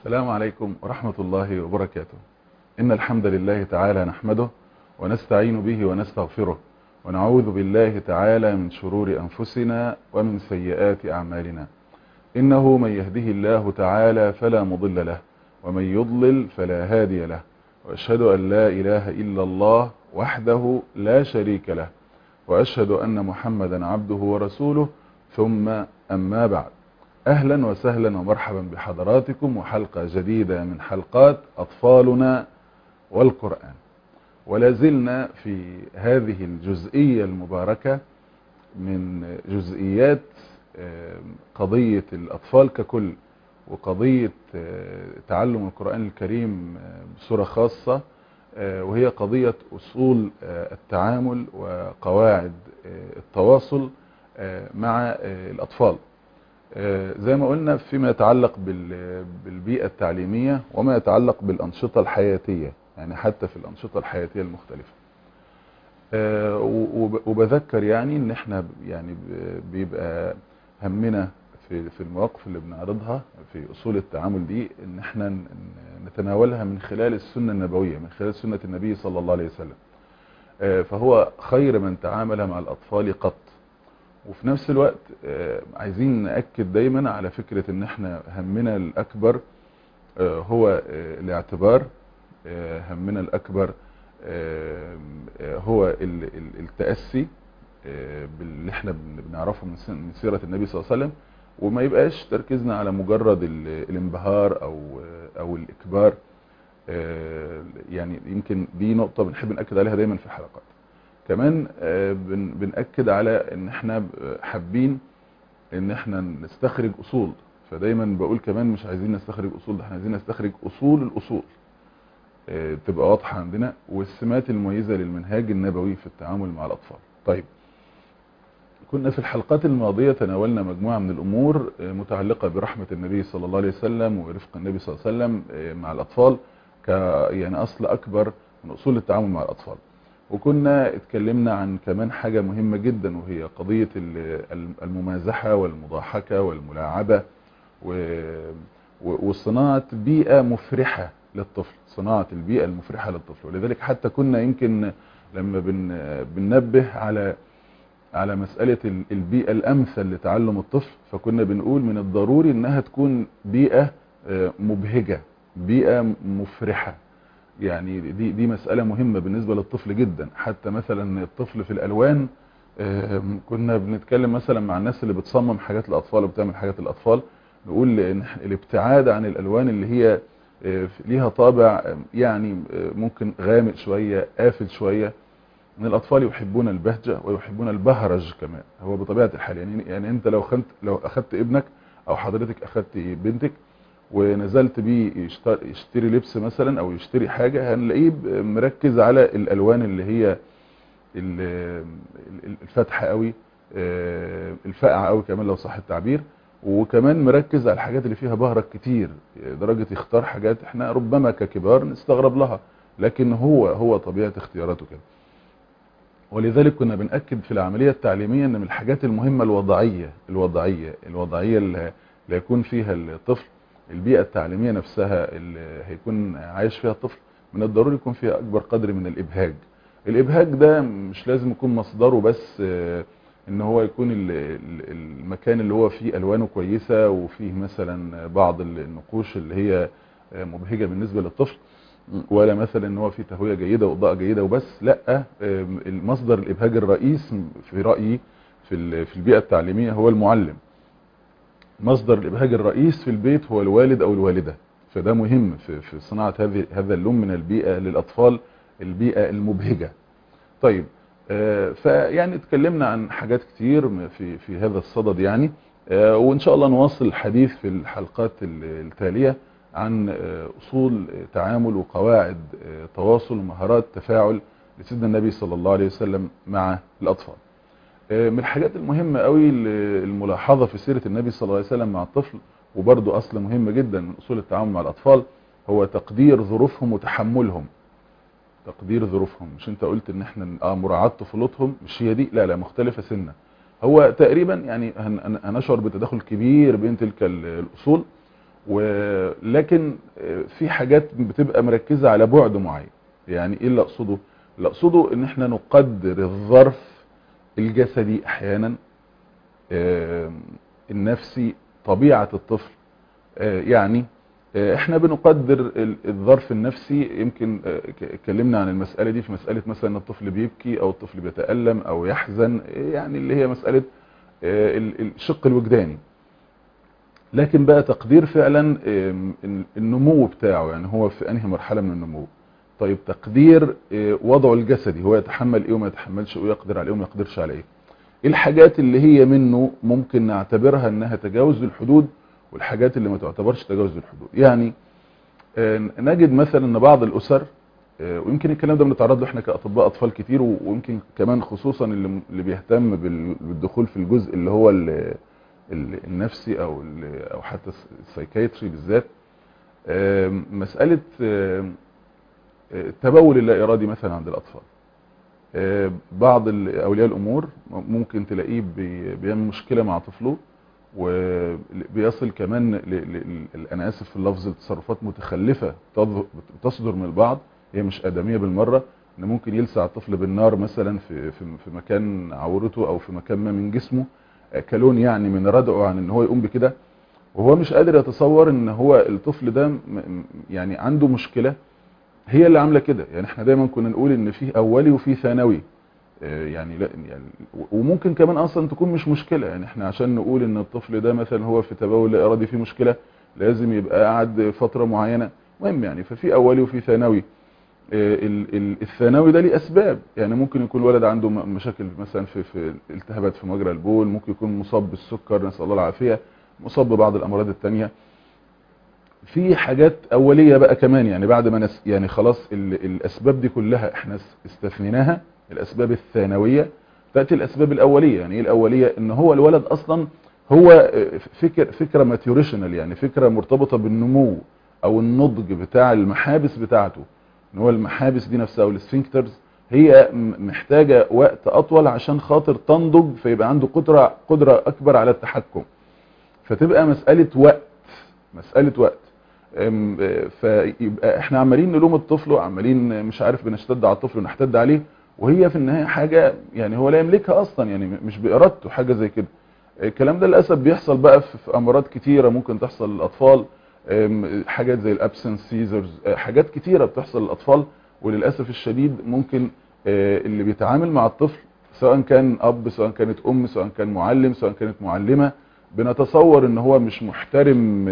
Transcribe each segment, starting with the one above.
السلام عليكم ورحمة الله وبركاته إن الحمد لله تعالى نحمده ونستعين به ونستغفره ونعوذ بالله تعالى من شرور أنفسنا ومن سيئات أعمالنا إنه من يهده الله تعالى فلا مضل له ومن يضلل فلا هادي له وأشهد أن لا إله إلا الله وحده لا شريك له وأشهد أن محمدا عبده ورسوله ثم أما بعد أهلا وسهلا ومرحبا بحضراتكم وحلقة جديدة من حلقات أطفالنا والقرآن ولا زلنا في هذه الجزئية المباركة من جزئيات قضية الأطفال ككل وقضية تعلم القرآن الكريم بصورة خاصة وهي قضية أصول التعامل وقواعد التواصل مع الأطفال زي ما قلنا فيما يتعلق بالبيئة التعليمية وما يتعلق بالأنشطة الحياتية يعني حتى في الأنشطة الحياتية المختلفة وبذكر يعني ان احنا يعني بيبقى همنا في في المواقف اللي بنعرضها في اصول التعامل دي ان احنا نتناولها من خلال السنة النبوية من خلال سنة النبي صلى الله عليه وسلم فهو خير من تعامل مع الأطفال قط وفي نفس الوقت عايزين نأكد دايما على فكرة ان احنا همنا الأكبر هو الاعتبار همنا الأكبر هو التأسي باللي احنا بنعرفه من سيرة النبي صلى الله عليه وسلم وما يبقاش تركيزنا على مجرد الانبهار او او الاكبار يعني يمكن دي نقطة بنحب نأكد عليها دايما في الحلقات كمان بنأكد على ان احنا حابين ان احنا نستخرج اصول فدايما بقول كمان مش عايزين نستخرج اصول ده احنا عايزين نستخرج اصول الاصول تبقى واضحة عندنا والسمات المميزة للمنهاج النبوي في التعامل مع الأطفال طيب كنا في الحلقات الماضية تناولنا مجموعة من الأمور متعلقة برحمة النبي صلى الله عليه وسلم ورفق النبي صلى الله عليه وسلم مع الأطفال ك يعني أصل أكبر من أصول التعامل مع الأطفال وكنا اتكلمنا عن كمان حاجة مهمة جدا وهي قضية الممازحة والمضاحكة والملاعبة وصناعة بيئة مفرحة للطفل صناعة البيئة المفرحة للطفل ولذلك حتى كنا يمكن لما بن بننبه على على مسألة البيئة الأمثل لتعلم الطفل فكنا بنقول من الضروري انها تكون بيئة مبهجة بيئة مفرحة يعني دي دي مسألة مهمة بالنسبة للطفل جدا حتى مثلا الطفل في الألوان كنا بنتكلم مثلا مع الناس اللي بتصمم حاجات الأطفال وبتعمل حاجات الأطفال نقول ان الابتعاد عن الألوان اللي هي ليها طابع يعني ممكن غامق شوية قافل شوية ان الاطفال يحبون البهجة ويحبون البهرج كمان هو بطبيعة الحال يعني, يعني انت لو خدت لو اخدت ابنك او حضرتك اخدت بنتك ونزلت بيه يشتري لبس مثلا او يشتري حاجة هنلاقيه مركز على الالوان اللي هي الفاتحة قوي الفاقعة قوي كمان لو صح التعبير وكمان مركز على الحاجات اللي فيها بهرج كتير درجة يختار حاجات احنا ربما ككبار نستغرب لها لكن هو هو طبيعة اختياراته كده ولذلك كنا بنأكد في العملية التعليمية ان من الحاجات المهمة الوضعية الوضعية الوضعية اللي هيكون فيها الطفل البيئة التعليمية نفسها اللي هيكون عايش فيها الطفل من الضروري يكون فيها اكبر قدر من الابهاج الابهاج ده مش لازم يكون مصدره بس ان هو يكون المكان اللي هو فيه الوانه كويسة وفيه مثلا بعض النقوش اللي هي مبهجة بالنسبة للطفل ولا مثلا ان هو فيه تهوية جيدة واضاءة جيدة وبس لا المصدر الابهاج الرئيس في رأيي في في البيئة التعليمية هو المعلم مصدر الابهاج الرئيس في البيت هو الوالد او الوالدة فده مهم في في صناعة هذه هذا اللون من البيئة للاطفال البيئة المبهجة طيب فيعني اتكلمنا عن حاجات كتير في في هذا الصدد يعني وان شاء الله نواصل الحديث في الحلقات التالية عن اصول تعامل وقواعد تواصل ومهارات تفاعل لسيدنا النبي صلى الله عليه وسلم مع الاطفال من الحاجات المهمة قوي الملاحظة في سيرة النبي صلى الله عليه وسلم مع الطفل وبرضو اصل مهم جدا من اصول التعامل مع الاطفال هو تقدير ظروفهم وتحملهم تقدير ظروفهم مش انت قلت ان احنا اه مراعاة طفولتهم مش هي دي لا لا مختلفة سنة هو تقريبا يعني هنشعر بتداخل كبير بين تلك الاصول ولكن في حاجات بتبقى مركزة على بعد معين يعني ايه اللي اقصده اللي اقصده ان احنا نقدر الظرف الجسدي احيانا النفسي طبيعة الطفل يعني احنا بنقدر الظرف النفسي يمكن اتكلمنا عن المسألة دي في مسألة مثلا ان الطفل بيبكي او الطفل بيتألم او يحزن يعني اللي هي مسألة الشق الوجداني لكن بقى تقدير فعلا النمو بتاعه يعني هو في انهي مرحلة من النمو طيب تقدير وضعه الجسدي هو يتحمل ايه وما يتحملش ايه ويقدر عليه وما يقدرش عليه ايه الحاجات اللي هي منه ممكن نعتبرها انها تجاوز الحدود والحاجات اللي ما تعتبرش تجاوز الحدود يعني نجد مثلا ان بعض الاسر ويمكن الكلام ده بنتعرض له احنا كاطباء اطفال كتير ويمكن كمان خصوصا اللي اللي بيهتم بالدخول في الجزء اللي هو اللي النفسي او او حتى السايكايتري بالذات مساله التبول اللا ارادي مثلا عند الاطفال بعض اولياء الامور ممكن تلاقيه بيعمل مشكله مع طفله وبيصل كمان انا اسف في اللفظ لتصرفات متخلفه تصدر من البعض هي مش ادميه بالمره ان ممكن يلسع الطفل بالنار مثلا في في في مكان عورته او في مكان ما من جسمه كلون يعني من ردعه عن ان هو يقوم بكده وهو مش قادر يتصور ان هو الطفل ده يعني عنده مشكله هي اللي عامله كده يعني احنا دايما كنا نقول ان في اولي وفي ثانوي يعني لا يعني وممكن كمان اصلا تكون مش مشكله يعني احنا عشان نقول ان الطفل ده مثلا هو في تبول لا ارادي فيه مشكله لازم يبقى قاعد فتره معينه المهم يعني ففي اولي وفي ثانوي الثانوي ده ليه اسباب يعني ممكن يكون الولد عنده مشاكل مثلا في في التهابات في مجرى البول ممكن يكون مصاب بالسكر نسال الله العافيه مصاب ببعض الامراض الثانيه في حاجات اوليه بقى كمان يعني بعد ما نس يعني خلاص الاسباب دي كلها احنا استثنيناها الاسباب الثانويه تاتي الاسباب الاوليه يعني ايه الاوليه ان هو الولد اصلا هو فكر فكره ماتيوريشنال يعني فكره مرتبطه بالنمو او النضج بتاع المحابس بتاعته ان هو المحابس دي نفسها والسفنكترز هي محتاجه وقت اطول عشان خاطر تنضج فيبقى عنده قدره قدره اكبر على التحكم فتبقى مساله وقت مساله وقت فيبقى احنا عمالين نلوم الطفل وعمالين مش عارف بنشتد على الطفل ونحتد عليه وهي في النهايه حاجه يعني هو لا يملكها اصلا يعني مش بارادته حاجه زي كده الكلام ده للاسف بيحصل بقى في امراض كتيره ممكن تحصل للاطفال حاجات زي الابسنس سيزرز حاجات كتيره بتحصل للاطفال وللاسف الشديد ممكن اللي بيتعامل مع الطفل سواء كان اب سواء كانت ام سواء كان معلم سواء كانت معلمه بنتصور ان هو مش محترم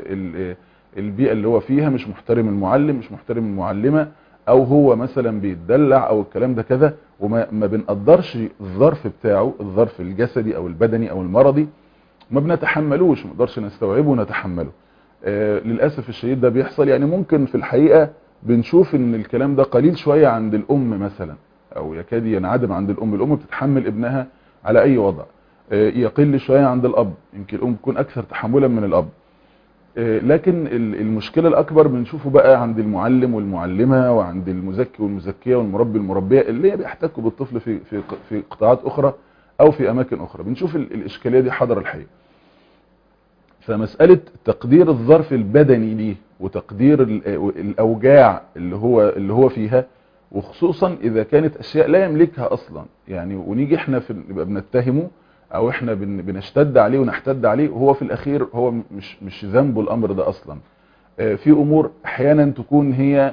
البيئه اللي هو فيها مش محترم المعلم مش محترم المعلمه او هو مثلا بيتدلع او الكلام ده كذا وما ما بنقدرش الظرف بتاعه الظرف الجسدي او البدني او المرضي ما بنتحملوش ما نقدرش نستوعبه ونتحمله آه للاسف الشديد ده بيحصل يعني ممكن في الحقيقه بنشوف ان الكلام ده قليل شويه عند الام مثلا او يكاد ينعدم عند الام الام بتتحمل ابنها على اي وضع آه يقل شويه عند الاب يمكن الام تكون اكثر تحملا من الاب لكن المشكلة الأكبر بنشوفه بقى عند المعلم والمعلمة وعند المزكي والمزكية والمربي المربية اللي بيحتكوا بالطفل في في في قطاعات أخرى أو في أماكن أخرى بنشوف الإشكالية دي حضر الحقيقة فمسألة تقدير الظرف البدني ليه وتقدير الأوجاع اللي هو اللي هو فيها وخصوصا إذا كانت أشياء لا يملكها أصلا يعني ونيجي احنا في نبقى بنتهمه او احنا بنشتد عليه ونحتد عليه وهو في الاخير هو مش مش ذنبه الامر ده اصلا في امور احيانا تكون هي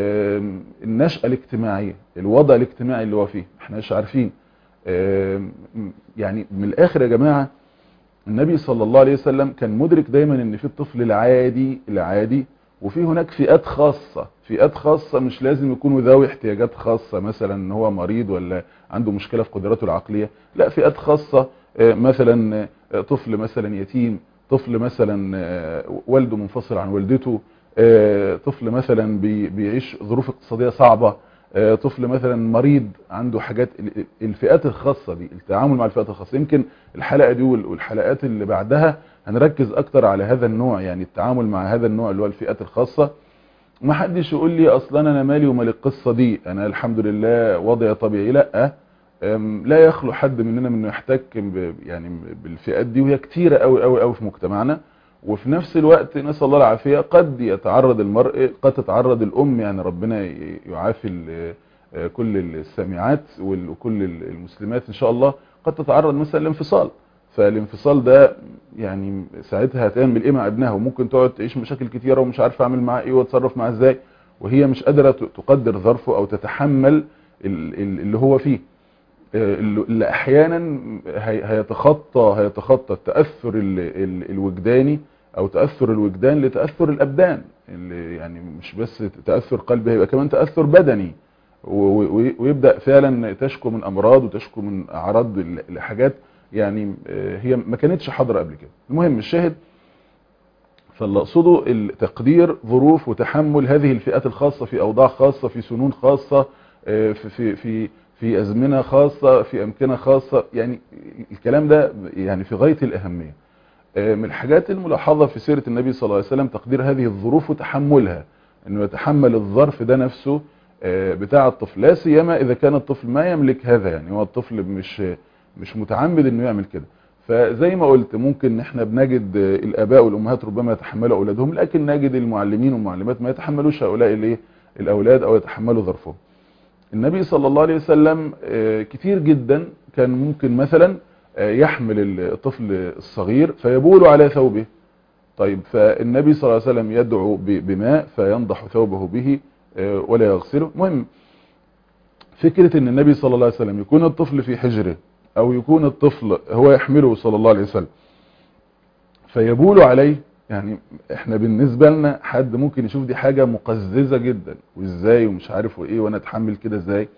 النشأة الاجتماعية الوضع الاجتماعي اللي هو فيه احنا مش عارفين يعني من الاخر يا جماعة النبي صلى الله عليه وسلم كان مدرك دايما ان في الطفل العادي العادي وفي هناك فئات خاصة فئات خاصة مش لازم يكونوا ذوي احتياجات خاصة مثلا ان هو مريض ولا عنده مشكلة في قدراته العقلية لا فئات خاصة مثلا طفل مثلا يتيم طفل مثلا والده منفصل عن والدته طفل مثلا بيعيش ظروف اقتصادية صعبة طفل مثلا مريض عنده حاجات الفئات الخاصة دي التعامل مع الفئات الخاصة يمكن الحلقة دي والحلقات اللي بعدها هنركز اكتر على هذا النوع يعني التعامل مع هذا النوع اللي هو الفئات الخاصة ما حدش يقول لي اصلا انا مالي ومال القصة دي انا الحمد لله وضعي طبيعي لا لا يخلو حد مننا من انه يحتك يعني بالفئات دي وهي كتيرة قوي قوي قوي في مجتمعنا وفي نفس الوقت نسأل الله العافية قد يتعرض المرء قد تتعرض الأم يعني ربنا يعافي كل السامعات وكل المسلمات إن شاء الله قد تتعرض مثلا لانفصال فالانفصال ده يعني ساعتها هتعمل ايه مع ابنها وممكن تقعد تعيش مشاكل كتيرة ومش عارفه اعمل معاه ايه واتصرف معاه ازاي وهي مش قادرة تقدر ظرفه او تتحمل اللي هو فيه اللي احيانا هيتخطى هيتخطى التاثر الوجداني او تاثر الوجدان لتاثر الابدان اللي يعني مش بس تاثر قلبي هيبقى كمان تاثر بدني ويبدا فعلا تشكو من امراض وتشكو من اعراض لحاجات يعني هي ما كانتش حاضره قبل كده المهم الشاهد فاللي اقصده تقدير ظروف وتحمل هذه الفئات الخاصه في اوضاع خاصه في سنون خاصه في في في في ازمنه خاصه في امكنه خاصه يعني الكلام ده يعني في غايه الاهميه من الحاجات الملاحظه في سيره النبي صلى الله عليه وسلم تقدير هذه الظروف وتحملها انه يتحمل الظرف ده نفسه بتاع الطفل لا سيما اذا كان الطفل ما يملك هذا يعني هو الطفل مش مش متعمد انه يعمل كده فزي ما قلت ممكن ان احنا بنجد الاباء والامهات ربما يتحملوا اولادهم لكن نجد المعلمين والمعلمات ما يتحملوش هؤلاء الايه الاولاد او يتحملوا ظرفهم النبي صلى الله عليه وسلم كتير جدا كان ممكن مثلا يحمل الطفل الصغير فيبول على ثوبه طيب فالنبي صلى الله عليه وسلم يدعو بماء فينضح ثوبه به ولا يغسله مهم فكرة ان النبي صلى الله عليه وسلم يكون الطفل في حجره او يكون الطفل هو يحمله صلى الله عليه وسلم فيبول عليه يعني احنا بالنسبة لنا حد ممكن يشوف دي حاجة مقززة جدا وازاي ومش عارف وايه وانا اتحمل كده ازاي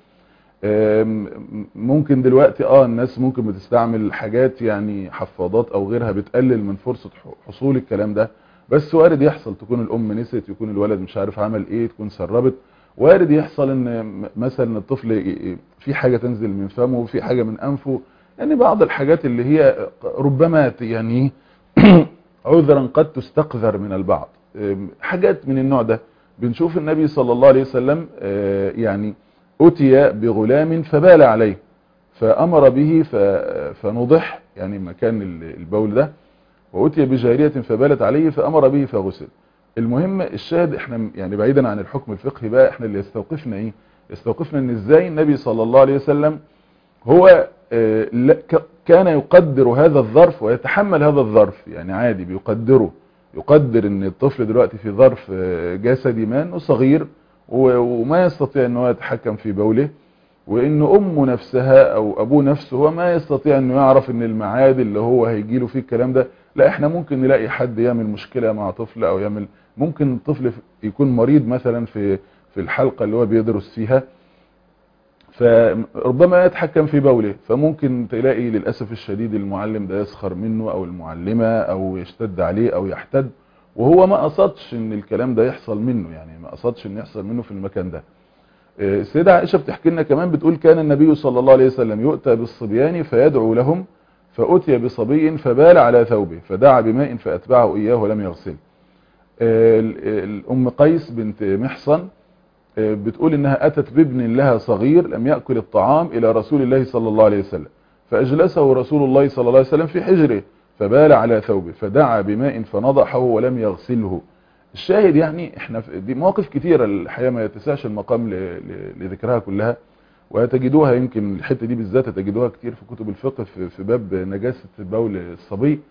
ممكن دلوقتي اه الناس ممكن بتستعمل حاجات يعني حفاضات او غيرها بتقلل من فرصة حصول الكلام ده بس وارد يحصل تكون الام نسيت يكون الولد مش عارف عمل ايه تكون سربت وارد يحصل ان مثلا الطفل في حاجة تنزل من فمه وفي حاجة من انفه يعني بعض الحاجات اللي هي ربما يعني عذرا قد تستقذر من البعض حاجات من النوع ده بنشوف النبي صلى الله عليه وسلم يعني أتي بغلام فبال عليه فأمر به فنضح يعني مكان البول ده وأتي بجارية فبالت عليه فأمر به فغسل المهم الشاهد احنا يعني بعيدا عن الحكم الفقهي بقى احنا اللي يستوقفنا ايه يستوقفنا ان ازاي النبي صلى الله عليه وسلم هو كان يقدر هذا الظرف ويتحمل هذا الظرف يعني عادي بيقدره يقدر ان الطفل دلوقتي في ظرف جسدي ما انه صغير وما يستطيع ان هو يتحكم في بوله وان امه نفسها او ابوه نفسه هو ما يستطيع انه يعرف ان الميعاد اللي هو هيجي له فيه الكلام ده لا احنا ممكن نلاقي حد يعمل مشكلة مع طفل او يعمل ممكن الطفل يكون مريض مثلا في في الحلقة اللي هو بيدرس فيها فربما يتحكم في بوله فممكن تلاقي للأسف الشديد المعلم ده يسخر منه او المعلمة او يشتد عليه او يحتد وهو ما قصدش ان الكلام ده يحصل منه يعني ما قصدش ان يحصل منه في المكان ده السيدة عائشة بتحكي لنا كمان بتقول كان النبي صلى الله عليه وسلم يؤتى بالصبيان فيدعو لهم فأتي بصبي فبال على ثوبه فدعا بماء فأتبعه إياه ولم يغسل الأم قيس بنت محصن بتقول إنها أتت بابن لها صغير لم يأكل الطعام إلى رسول الله صلى الله عليه وسلم فأجلسه رسول الله صلى الله عليه وسلم في حجره فبال على ثوبه فدعا بماء فنضحه ولم يغسله الشاهد يعني احنا دي مواقف كتيرة الحقيقة ما يتسعش المقام لذكرها كلها وهتجدوها يمكن الحتة دي بالذات هتجدوها كتير في كتب الفقه في باب نجاسة بول الصبي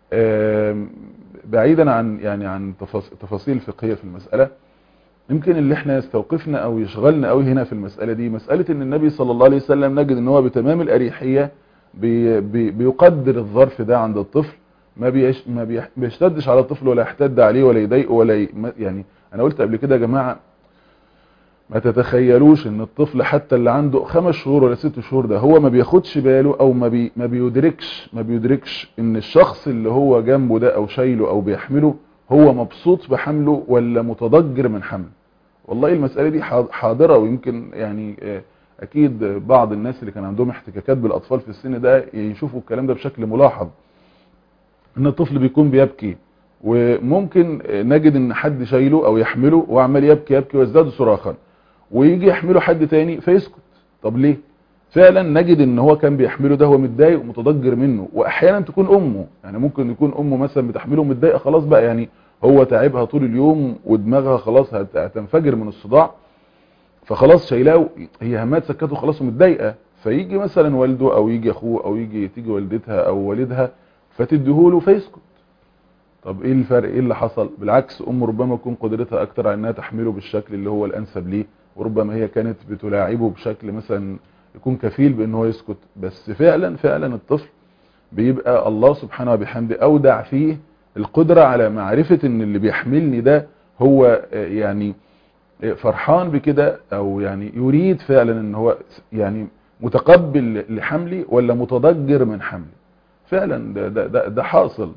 بعيدا عن يعني عن تفاصيل فقهية في المسألة يمكن اللي احنا يستوقفنا او يشغلنا قوي هنا في المسألة دي مسألة ان النبي صلى الله عليه وسلم نجد ان هو بتمام الاريحية بي بي بيقدر الظرف ده عند الطفل ما بيش ما بيشتدش على الطفل ولا يحتد عليه ولا يضايقه ولا ي... يعني انا قلت قبل كده يا جماعه ما تتخيلوش ان الطفل حتى اللي عنده خمس شهور ولا ست شهور ده هو ما بياخدش باله او ما بي ما بيدركش ما بيدركش ان الشخص اللي هو جنبه ده او شايله او بيحمله هو مبسوط بحمله ولا متضجر من حمله والله المسألة دي حاضرة ويمكن يعني اكيد بعض الناس اللي كان عندهم احتكاكات بالاطفال في السن ده يشوفوا الكلام ده بشكل ملاحظ ان الطفل بيكون بيبكي وممكن نجد ان حد شايله او يحمله وعمال يبكي يبكي ويزداد صراخا ويجي يحمله حد تاني فيسكت طب ليه فعلا نجد ان هو كان بيحمله ده هو متضايق ومتضجر منه واحيانا تكون امه يعني ممكن يكون امه مثلا بتحمله متضايقه خلاص بقى يعني هو تعبها طول اليوم ودماغها خلاص هتنفجر من الصداع فخلاص شايلاه هي همها تسكته خلاص ومتضايقه فيجي مثلا والده او يجي اخوه او يجي تيجي والدتها او والدها فتديهوله فيسكت طب ايه الفرق ايه اللي حصل بالعكس ام ربما يكون قدرتها اكتر على انها تحمله بالشكل اللي هو الانسب ليه وربما هي كانت بتلاعبه بشكل مثلا يكون كفيل بان هو يسكت بس فعلا فعلا الطفل بيبقى الله سبحانه وبحمده اودع فيه القدرة على معرفة ان اللي بيحملني ده هو يعني فرحان بكده او يعني يريد فعلا ان هو يعني متقبل لحملي ولا متضجر من حملي فعلا ده, ده, ده, ده حاصل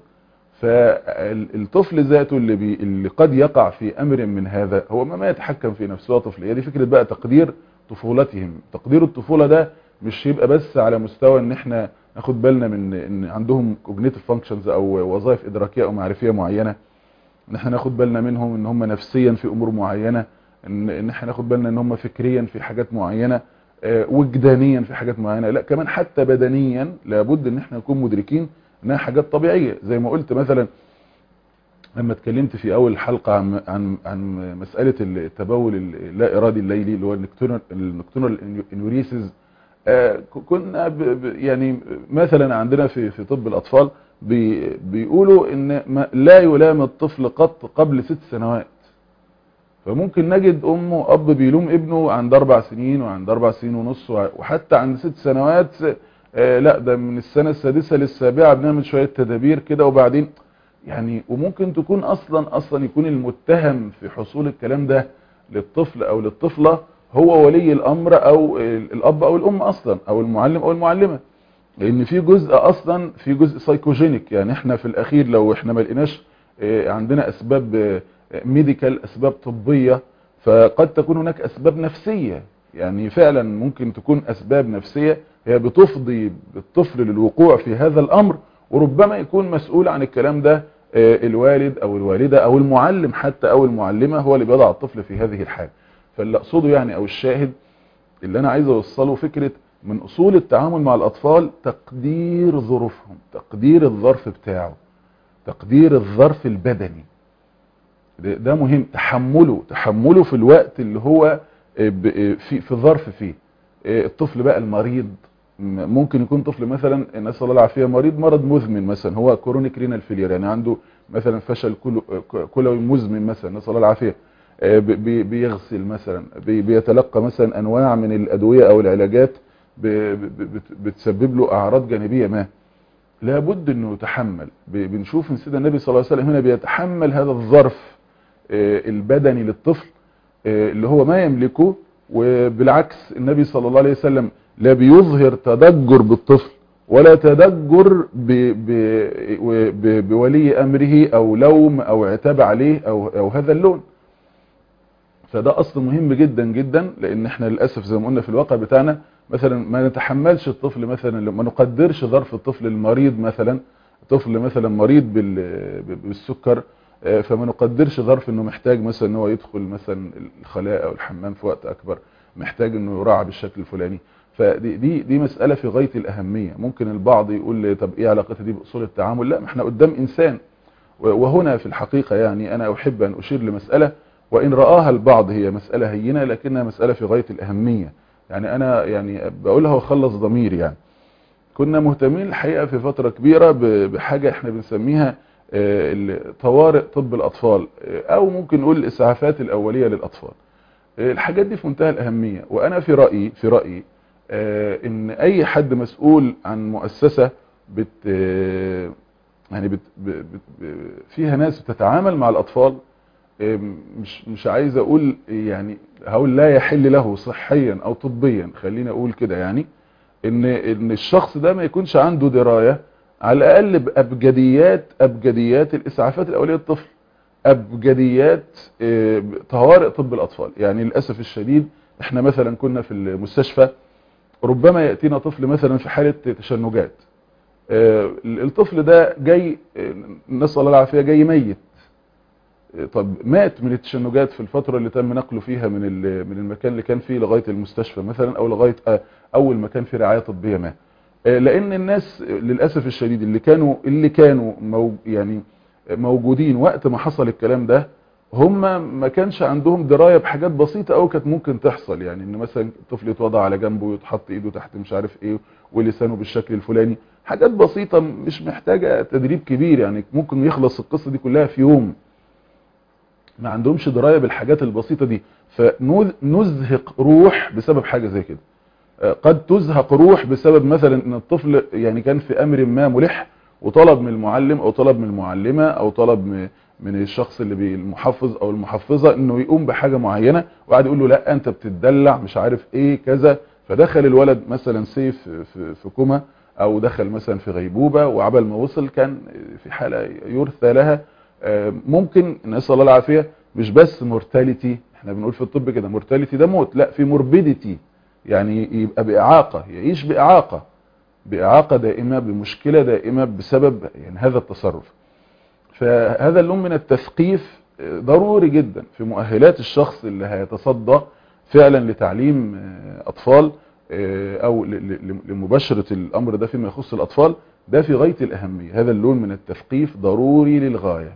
فالطفل ذاته اللي, بي اللي قد يقع في امر من هذا هو ما, ما يتحكم في نفسه طفل هي دي فكرة بقى تقدير طفولتهم تقدير الطفولة ده مش يبقى بس على مستوى ان احنا ناخد بالنا من ان عندهم cognitive functions او وظائف ادراكيه او معرفيه معينه ان احنا ناخد بالنا منهم ان هم نفسيا في امور معينه ان ان احنا ناخد بالنا ان هم فكريا في حاجات معينه وجدانيا في حاجات معينه لا كمان حتى بدنيا لابد ان احنا نكون مدركين انها حاجات طبيعيه زي ما قلت مثلا لما اتكلمت في اول حلقه عن عن عن مساله التبول اللا ارادي الليلي اللي هو النكتورال النكتورال انوريسز آه كنا ب ب يعني مثلا عندنا في في طب الاطفال بي بيقولوا ان لا يلام الطفل قط قبل ست سنوات فممكن نجد ام واب بيلوم ابنه عند اربع سنين وعند اربع سنين ونص وحتى عند ست سنوات آه لا ده من السنه السادسه للسابعه بنعمل شويه تدابير كده وبعدين يعني وممكن تكون اصلا اصلا يكون المتهم في حصول الكلام ده للطفل او للطفله هو ولي الامر او الاب او الام اصلا او المعلم او المعلمه لان في جزء اصلا في جزء سايكوجينيك يعني احنا في الاخير لو احنا ما لقيناش عندنا اسباب ميديكال اسباب طبيه فقد تكون هناك اسباب نفسيه يعني فعلا ممكن تكون اسباب نفسيه هي بتفضي الطفل للوقوع في هذا الامر وربما يكون مسؤول عن الكلام ده الوالد او الوالده او المعلم حتى او المعلمه هو اللي بيضع الطفل في هذه الحاله فاللي اقصده يعني او الشاهد اللي انا عايز اوصله فكرة من اصول التعامل مع الاطفال تقدير ظروفهم تقدير الظرف بتاعه تقدير الظرف البدني ده مهم تحمله تحمله في الوقت اللي هو في في ظرف فيه الطفل بقى المريض ممكن يكون طفل مثلا نسال الله العافيه مريض مرض مزمن مثلا هو كورونيك رينال فيلير يعني عنده مثلا فشل كلوي مزمن مثلا نسال الله العافيه بيغسل مثلا بيتلقى مثلا انواع من الادويه او العلاجات بتسبب له اعراض جانبيه ما لابد انه يتحمل بنشوف ان سيدنا النبي صلى الله عليه وسلم هنا بيتحمل هذا الظرف البدني للطفل اللي هو ما يملكه وبالعكس النبي صلى الله عليه وسلم لا بيظهر تدجر بالطفل ولا تدجر ب ب ب بولي امره او لوم او عتاب عليه او, أو هذا اللون فده اصل مهم جدا جدا لان احنا للاسف زي ما قلنا في الواقع بتاعنا مثلا ما نتحملش الطفل مثلا ما نقدرش ظرف الطفل المريض مثلا طفل مثلا مريض بالسكر فما نقدرش ظرف انه محتاج مثلا ان هو يدخل مثلا الخلاء او الحمام في وقت اكبر محتاج انه يراعى بالشكل الفلاني فدي دي دي مساله في غايه الاهميه ممكن البعض يقول لي طب ايه علاقتها دي باصول التعامل لا ما احنا قدام انسان وهنا في الحقيقه يعني انا احب ان اشير لمساله وإن رآها البعض هي مسألة هينة لكنها مسألة في غاية الأهمية يعني أنا يعني بقولها وخلص ضمير يعني كنا مهتمين الحقيقة في فترة كبيرة بحاجة احنا بنسميها طوارئ طب الأطفال أو ممكن نقول الإسعافات الأولية للأطفال الحاجات دي في منتهى الأهمية وأنا في رأيي في رأيي إن أي حد مسؤول عن مؤسسة بت يعني بت فيها ناس بتتعامل مع الأطفال مش مش عايز اقول يعني هقول لا يحل له صحيا او طبيا خلينا اقول كده يعني ان ان الشخص ده ما يكونش عنده درايه على الاقل بابجديات ابجديات الاسعافات الاوليه للطفل ابجديات طوارئ طب الاطفال يعني للاسف الشديد احنا مثلا كنا في المستشفى ربما ياتينا طفل مثلا في حاله تشنجات الطفل ده جاي نسال الله العافيه جاي ميت طب مات من التشنجات في الفترة اللي تم نقله فيها من من المكان اللي كان فيه لغاية المستشفى مثلا او لغاية اول مكان فيه رعاية طبية ما لان الناس للأسف الشديد اللي كانوا اللي كانوا مو يعني موجودين وقت ما حصل الكلام ده هم ما كانش عندهم دراية بحاجات بسيطة او كانت ممكن تحصل يعني ان مثلا الطفل يتوضع على جنبه ويتحط ايده تحت مش عارف ايه ولسانه بالشكل الفلاني حاجات بسيطة مش محتاجة تدريب كبير يعني ممكن يخلص القصة دي كلها في يوم ما عندهمش دراية بالحاجات البسيطة دي فنزهق روح بسبب حاجة زي كده قد تزهق روح بسبب مثلا ان الطفل يعني كان في امر ما ملح وطلب من المعلم او طلب من المعلمة او طلب من الشخص اللي بالمحفظ او المحفظة انه يقوم بحاجة معينة وقعد يقول له لا انت بتدلع مش عارف ايه كذا فدخل الولد مثلا سيف في, في كوما او دخل مثلا في غيبوبة وعبل ما وصل كان في حالة يرثى لها ممكن نسأل الله العافية مش بس مورتاليتي احنا بنقول في الطب كده مورتاليتي ده موت لا في موربيديتي يعني يبقى بإعاقة يعيش بإعاقة بإعاقة دائمة بمشكلة دائمة بسبب يعني هذا التصرف فهذا اللون من التثقيف ضروري جدا في مؤهلات الشخص اللي هيتصدى فعلا لتعليم أطفال أو لمباشرة الأمر ده فيما يخص الأطفال ده في غاية الأهمية هذا اللون من التثقيف ضروري للغاية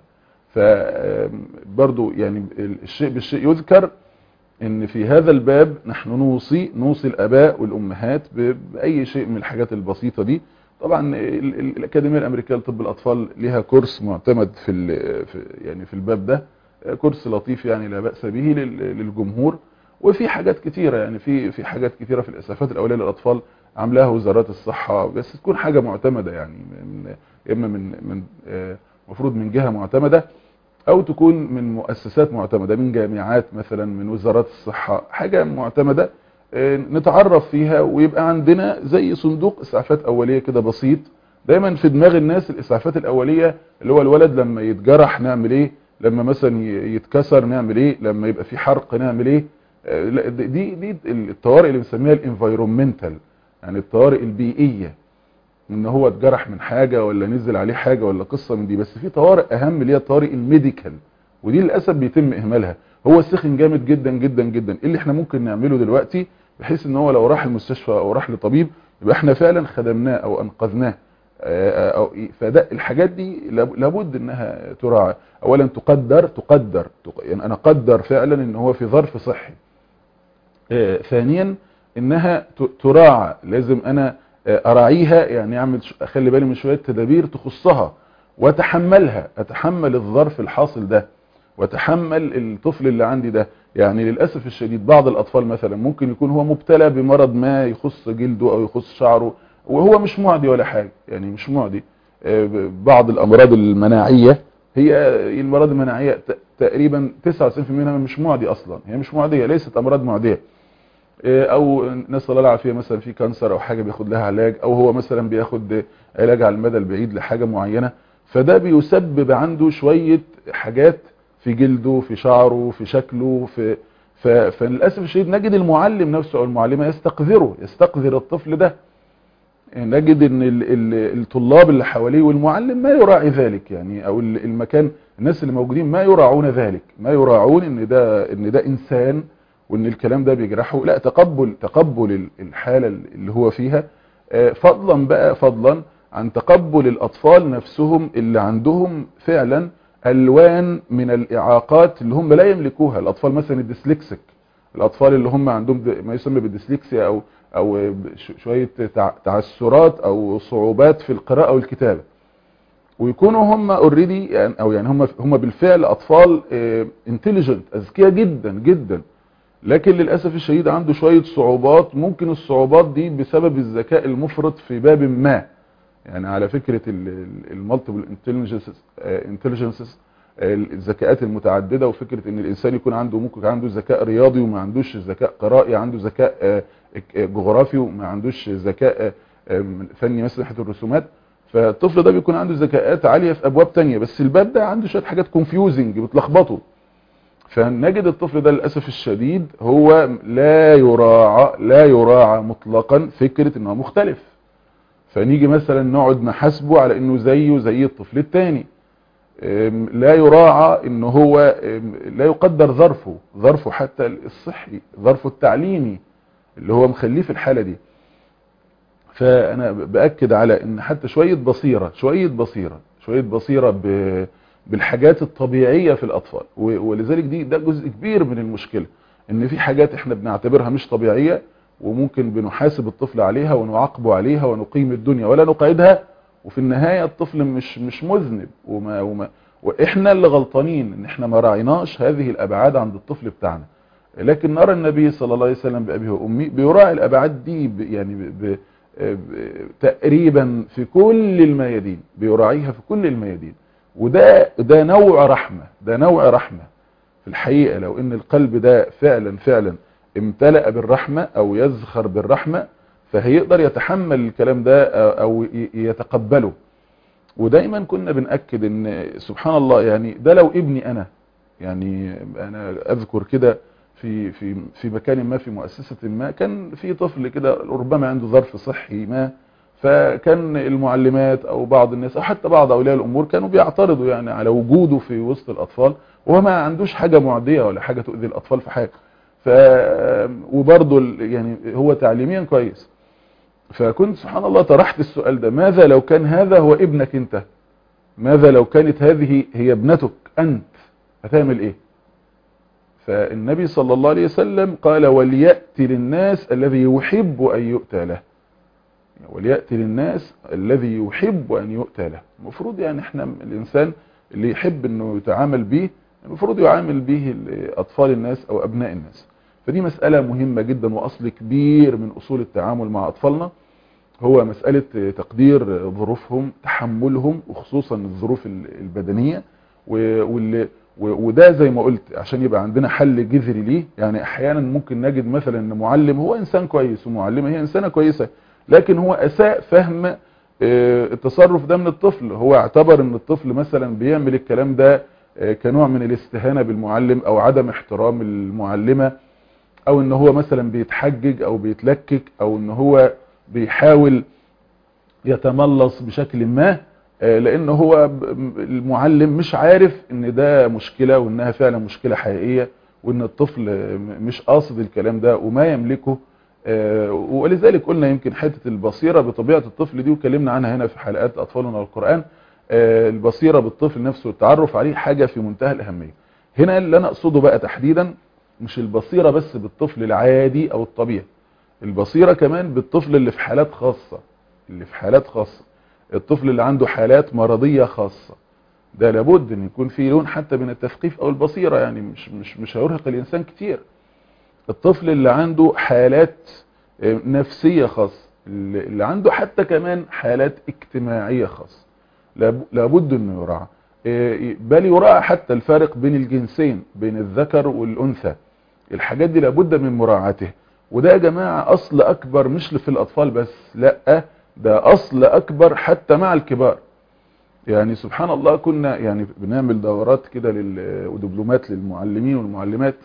فبرضو يعني الشيء بالشيء يذكر ان في هذا الباب نحن نوصي نوصي الاباء والامهات باي شيء من الحاجات البسيطة دي طبعا الاكاديمية الامريكية لطب الاطفال لها كورس معتمد في, في يعني في الباب ده كورس لطيف يعني لا بأس به للجمهور وفي حاجات كتيرة يعني في في حاجات كتيرة في الاسعافات الاولية للاطفال عاملاها وزارات الصحة بس تكون حاجة معتمدة يعني من اما من من مفروض من جهة معتمدة او تكون من مؤسسات معتمدة من جامعات مثلا من وزارات الصحة حاجة معتمدة نتعرف فيها ويبقى عندنا زي صندوق اسعافات اولية كده بسيط دايما في دماغ الناس الاسعافات الاولية اللي هو الولد لما يتجرح نعمل ايه لما مثلا يتكسر نعمل ايه لما يبقى في حرق نعمل ايه دي دي الطوارئ اللي بنسميها الانفايرومنتال يعني الطوارئ البيئية ان هو اتجرح من حاجة ولا نزل عليه حاجة ولا قصة من دي بس في طوارئ اهم اللي هي الطوارئ الميديكال ودي للاسف بيتم اهمالها هو سخن جامد جدا جدا جدا ايه اللي احنا ممكن نعمله دلوقتي بحيث ان هو لو راح المستشفى او راح لطبيب يبقى احنا فعلا خدمناه او انقذناه أو فده الحاجات دي لابد انها تراعى اولا تقدر تقدر يعني انا اقدر فعلا ان هو في ظرف صحي ثانيا انها تراعى لازم انا اراعيها يعني اعمل اخلي بالي من شويه تدابير تخصها واتحملها اتحمل الظرف الحاصل ده واتحمل الطفل اللي عندي ده يعني للاسف الشديد بعض الاطفال مثلا ممكن يكون هو مبتلى بمرض ما يخص جلده او يخص شعره وهو مش معدي ولا حاجه يعني مش معدي بعض الامراض المناعيه هي المرض المناعيه تقريبا 99% منها مش معدي اصلا هي مش معديه ليست امراض معديه او نسال الله العافيه مثلا في كانسر او حاجه بياخد لها علاج او هو مثلا بياخد علاج على المدى البعيد لحاجه معينه فده بيسبب عنده شويه حاجات في جلده في شعره في شكله في فللاسف الشديد نجد المعلم نفسه او المعلمه يستقذره يستقذر الطفل ده نجد ان الطلاب اللي حواليه والمعلم ما يراعي ذلك يعني او المكان الناس اللي موجودين ما يراعون ذلك ما يراعون ان ده ان ده انسان وان الكلام ده بيجرحه لا تقبل تقبل الحالة اللي هو فيها فضلا بقى فضلا عن تقبل الاطفال نفسهم اللي عندهم فعلا الوان من الاعاقات اللي هم لا يملكوها الاطفال مثلا الديسلكسيك الاطفال اللي هم عندهم ما يسمى بالديسلكسيا او او شوية تعسرات او صعوبات في القراءة والكتابة ويكونوا هم اوريدي يعني او يعني هم هم بالفعل اطفال انتليجنت اذكياء جدا جدا لكن للاسف الشديد عنده شوية صعوبات ممكن الصعوبات دي بسبب الذكاء المفرط في باب ما يعني على فكرة المالتيبل انتليجنسز الذكاءات المتعددة وفكرة ان الانسان يكون عنده ممكن عنده ذكاء رياضي وما عندوش ذكاء قرائي عنده ذكاء جغرافي وما عندوش ذكاء فني مثلا ناحيه الرسومات فالطفل ده بيكون عنده ذكاءات عالية في ابواب تانية بس الباب ده عنده شوية حاجات كونفيوزنج بتلخبطه فنجد الطفل ده للاسف الشديد هو لا يراعى لا يراعى مطلقا فكرة انه مختلف فنيجي مثلا نقعد نحاسبه على انه زيه زي الطفل التاني لا يراعى ان هو لا يقدر ظرفه ظرفه حتى الصحي ظرفه التعليمي اللي هو مخليه في الحالة دي فانا باكد على ان حتى شوية بصيرة شوية بصيرة شوية بصيرة ب بالحاجات الطبيعية في الاطفال ولذلك دي ده جزء كبير من المشكلة ان في حاجات احنا بنعتبرها مش طبيعية وممكن بنحاسب الطفل عليها ونعاقبه عليها ونقيم الدنيا ولا نقعدها وفي النهاية الطفل مش مش مذنب وما وما واحنا اللي غلطانين ان احنا ما راعيناش هذه الابعاد عند الطفل بتاعنا لكن نرى النبي صلى الله عليه وسلم بأبيه وأمي بيراعي الأبعاد دي يعني ب ب تقريبا في كل الميادين بيراعيها في كل الميادين وده ده نوع رحمة ده نوع رحمة في الحقيقة لو ان القلب ده فعلا فعلا امتلأ بالرحمة او يزخر بالرحمة فهيقدر يتحمل الكلام ده او يتقبله ودايما كنا بنأكد ان سبحان الله يعني ده لو ابني انا يعني انا اذكر كده في في في مكان ما في مؤسسة ما كان في طفل كده ربما عنده ظرف صحي ما فكان المعلمات او بعض الناس او حتى بعض اولياء الامور كانوا بيعترضوا يعني على وجوده في وسط الاطفال وهو ما عندوش حاجة معدية ولا حاجة تؤذي الاطفال في حاجة ف وبرضه يعني هو تعليميا كويس فكنت سبحان الله طرحت السؤال ده ماذا لو كان هذا هو ابنك انت ماذا لو كانت هذه هي ابنتك انت هتعمل ايه فالنبي صلى الله عليه وسلم قال وليأتي للناس الذي يحب أن يؤتى له وليأتي للناس الذي يحب أن يؤتى له المفروض يعني احنا الإنسان اللي يحب أنه يتعامل به المفروض يعامل به أطفال الناس أو أبناء الناس فدي مسألة مهمة جدا وأصل كبير من أصول التعامل مع أطفالنا هو مسألة تقدير ظروفهم تحملهم وخصوصا الظروف البدنية واللي وده زي ما قلت عشان يبقى عندنا حل جذري ليه يعني احيانا ممكن نجد مثلا ان معلم هو انسان كويس ومعلمه هي انسانه كويسه لكن هو اساء فهم التصرف ده من الطفل هو اعتبر ان الطفل مثلا بيعمل الكلام ده كنوع من الاستهانه بالمعلم او عدم احترام المعلمه او ان هو مثلا بيتحجج او بيتلكك او ان هو بيحاول يتملص بشكل ما لان هو المعلم مش عارف ان ده مشكلة وانها فعلا مشكلة حقيقية وان الطفل مش قاصد الكلام ده وما يملكه ولذلك قلنا يمكن حتة البصيرة بطبيعة الطفل دي وكلمنا عنها هنا في حلقات اطفالنا القرآن البصيرة بالطفل نفسه والتعرف عليه حاجة في منتهى الاهمية هنا اللي انا اقصده بقى تحديدا مش البصيرة بس بالطفل العادي او الطبيعي البصيرة كمان بالطفل اللي في حالات خاصة اللي في حالات خاصة الطفل اللي عنده حالات مرضية خاصة ده لابد ان يكون في لون حتى من التثقيف او البصيرة يعني مش مش مش هيرهق الانسان كتير الطفل اللي عنده حالات نفسية خاصة اللي عنده حتى كمان حالات اجتماعية خاصة لابد انه يراعى بل يراعى حتى الفارق بين الجنسين بين الذكر والانثى الحاجات دي لابد من مراعاته وده يا جماعة اصل اكبر مش في الاطفال بس لا ده اصل اكبر حتى مع الكبار يعني سبحان الله كنا يعني بنعمل دورات كده ودبلومات للمعلمين والمعلمات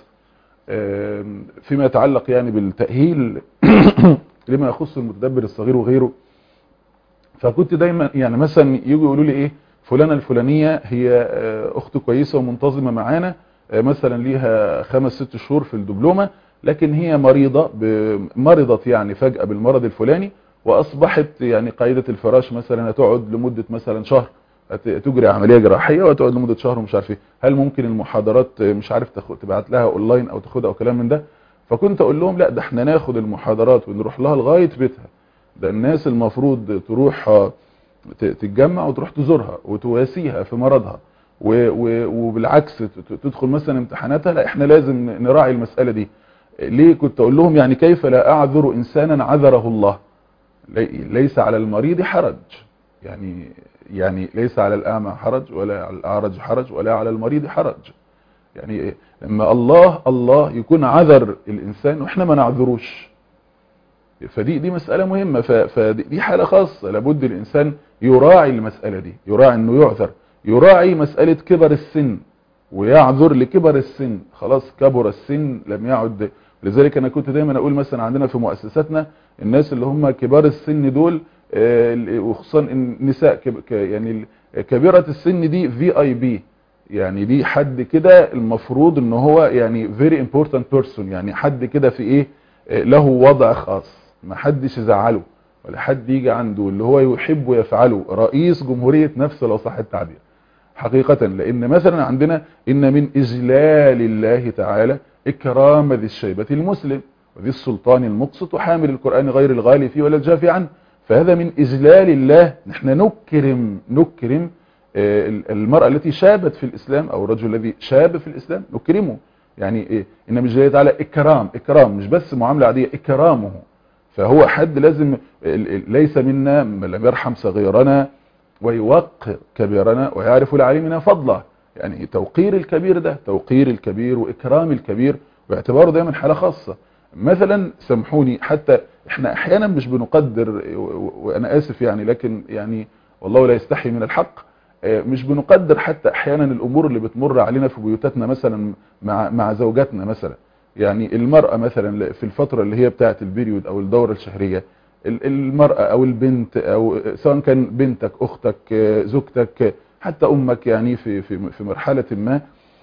فيما يتعلق يعني بالتأهيل لما يخص المتدبر الصغير وغيره فكنت دايما يعني مثلا يجوا يقولوا لي ايه فلانة الفلانية هي اخت كويسة ومنتظمة معانا مثلا ليها خمس ست شهور في الدبلومة لكن هي مريضة مرضت يعني فجأة بالمرض الفلاني واصبحت يعني قاعدة الفراش مثلا هتقعد لمدة مثلا شهر تجري عملية جراحية وتقعد لمدة شهر ومش عارف ايه هل ممكن المحاضرات مش عارف تاخد تبعت لها اونلاين او تاخدها او كلام من ده فكنت اقول لهم لا ده احنا ناخد المحاضرات ونروح لها لغاية بيتها ده الناس المفروض تروح تتجمع وتروح تزورها وتواسيها في مرضها وبالعكس تدخل مثلا امتحاناتها لا احنا لازم نراعي المسألة دي ليه كنت اقول لهم يعني كيف لا اعذر انسانا عذره الله ليس على المريض حرج يعني يعني ليس على الأعمى حرج ولا على الأعرج حرج ولا على المريض حرج يعني لما الله الله يكون عذر الإنسان وإحنا ما نعذروش فدي دي مسألة مهمة فدي حالة خاصة لابد الإنسان يراعي المسألة دي يراعي أنه يعذر يراعي مسألة كبر السن ويعذر لكبر السن خلاص كبر السن لم يعد لذلك أنا كنت دايما أقول مثلا عندنا في مؤسساتنا الناس اللي هم كبار السن دول وخصوصا النساء يعني كبيرة السن دي في اي بي يعني دي حد كده المفروض ان هو يعني very important person يعني حد كده في ايه له وضع خاص ما حدش يزعله ولا حد يجي عنده اللي هو يحب ويفعله رئيس جمهورية نفسه لو صح التعبير حقيقة لان مثلا عندنا ان من اجلال الله تعالى اكرام ذي الشيبة المسلم وذي السلطان المقسط وحامل القرآن غير الغالي فيه ولا الجافي عنه فهذا من اجلال الله نحن نكرم نكرم المرأة التي شابت في الاسلام او الرجل الذي شاب في الاسلام نكرمه يعني إيه؟ ان من جلال تعالى اكرام اكرام مش بس معاملة عادية اكرامه فهو حد لازم ليس منا من لم يرحم صغيرنا ويوقر كبيرنا ويعرف لعالمنا فضله يعني توقير الكبير ده توقير الكبير واكرام الكبير واعتباره دايما حالة خاصة مثلا سامحوني حتى احنا احيانا مش بنقدر وانا اسف يعني لكن يعني والله لا يستحي من الحق مش بنقدر حتى احيانا الامور اللي بتمر علينا في بيوتاتنا مثلا مع مع زوجاتنا مثلا يعني المرأة مثلا في الفترة اللي هي بتاعة البريود او الدورة الشهرية المرأة او البنت او سواء كان بنتك اختك زوجتك حتى امك يعني في في في مرحلة ما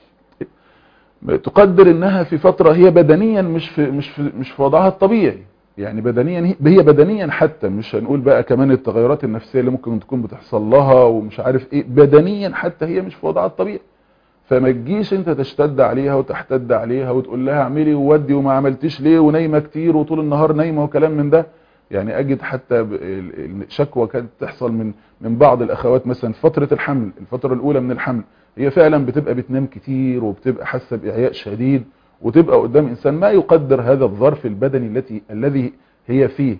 تقدر انها في فترة هي بدنيا مش في مش في مش في وضعها الطبيعي يعني بدنيا هي بدنيا حتى مش هنقول بقى كمان التغيرات النفسية اللي ممكن تكون بتحصل لها ومش عارف ايه بدنيا حتى هي مش في وضعها الطبيعي فما تجيش انت تشتد عليها وتحتد عليها وتقول لها اعملي وودي وما عملتيش ليه ونايمه كتير وطول النهار نايمه وكلام من ده يعني اجد حتى شكوى كانت تحصل من من بعض الاخوات مثلا في فتره الحمل الفتره الاولى من الحمل هي فعلا بتبقى بتنام كتير وبتبقى حاسه باعياء شديد وتبقى قدام انسان ما يقدر هذا الظرف البدني التي الذي هي فيه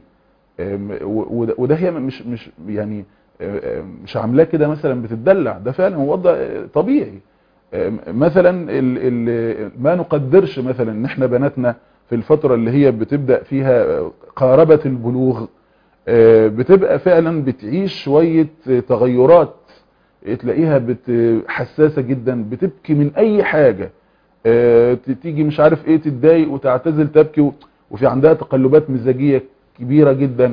وده هي مش مش يعني مش عاملاه كده مثلا بتدلع ده فعلا وضع طبيعي مثلا ال ال ما نقدرش مثلا ان احنا بناتنا في الفترة اللي هي بتبدأ فيها قاربة البلوغ بتبقى فعلا بتعيش شوية تغيرات تلاقيها حساسة جدا بتبكي من اي حاجة تيجي مش عارف ايه تتضايق وتعتزل تبكي وفي عندها تقلبات مزاجية كبيرة جدا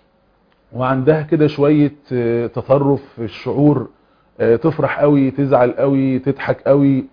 وعندها كده شوية تطرف في الشعور تفرح قوي تزعل قوي تضحك قوي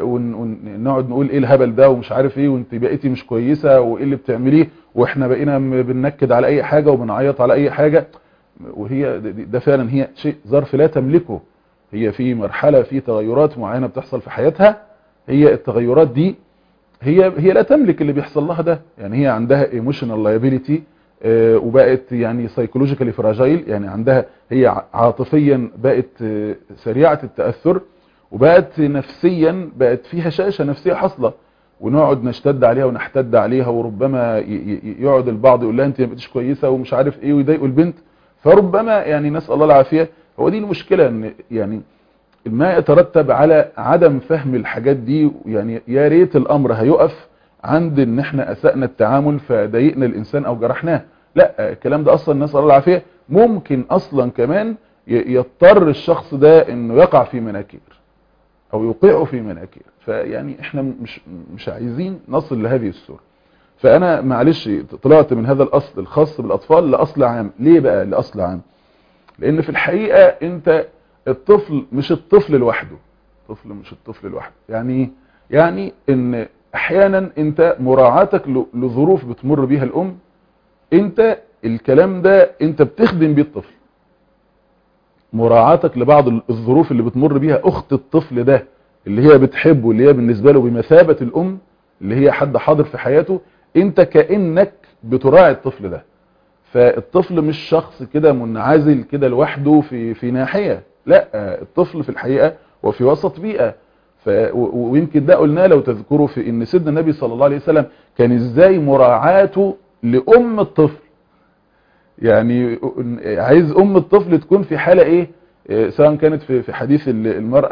ونقعد نقول ايه الهبل ده ومش عارف ايه وانت بقيتي مش كويسة وايه اللي بتعمليه واحنا بقينا بننكد على اي حاجة وبنعيط على اي حاجة وهي ده فعلا هي شيء ظرف لا تملكه هي في مرحلة في تغيرات معينة بتحصل في حياتها هي التغيرات دي هي هي لا تملك اللي بيحصل لها ده يعني هي عندها ايموشنال لايبيليتي وبقت يعني سايكولوجيكالي فراجايل يعني عندها هي عاطفيا بقت سريعة التأثر وبقت نفسيا بقت فيها شاشة نفسية حصلة ونقعد نشتد عليها ونحتد عليها وربما يقعد البعض يقول لها انت ما بقتش كويسة ومش عارف ايه ويضايقوا البنت فربما يعني نسأل الله العافية هو دي المشكلة ان يعني ما يترتب على عدم فهم الحاجات دي يعني يا ريت الامر هيقف عند ان احنا اسأنا التعامل فضايقنا الانسان او جرحناه لا الكلام ده اصلا نسأل الله العافية ممكن اصلا كمان يضطر الشخص ده انه يقع في مناكير او يوقعه في مناكير فيعني احنا مش مش عايزين نصل لهذه الصورة فانا معلش طلعت من هذا الاصل الخاص بالاطفال لاصل عام ليه بقى لاصل عام لان في الحقيقة انت الطفل مش الطفل لوحده الطفل مش الطفل لوحده يعني يعني ان احيانا انت مراعاتك لظروف بتمر بيها الام انت الكلام ده انت بتخدم بيه الطفل مراعاتك لبعض الظروف اللي بتمر بيها اخت الطفل ده اللي هي بتحبه اللي هي بالنسبة له بمثابة الام اللي هي حد حاضر في حياته انت كأنك بتراعي الطفل ده فالطفل مش شخص كده منعزل كده لوحده في في ناحية لا الطفل في الحقيقة وفي وسط بيئة ف ويمكن ده قلناه لو تذكروا في ان سيدنا النبي صلى الله عليه وسلم كان ازاي مراعاته لأم الطفل يعني عايز ام الطفل تكون في حالة ايه سواء كانت في في حديث المرأة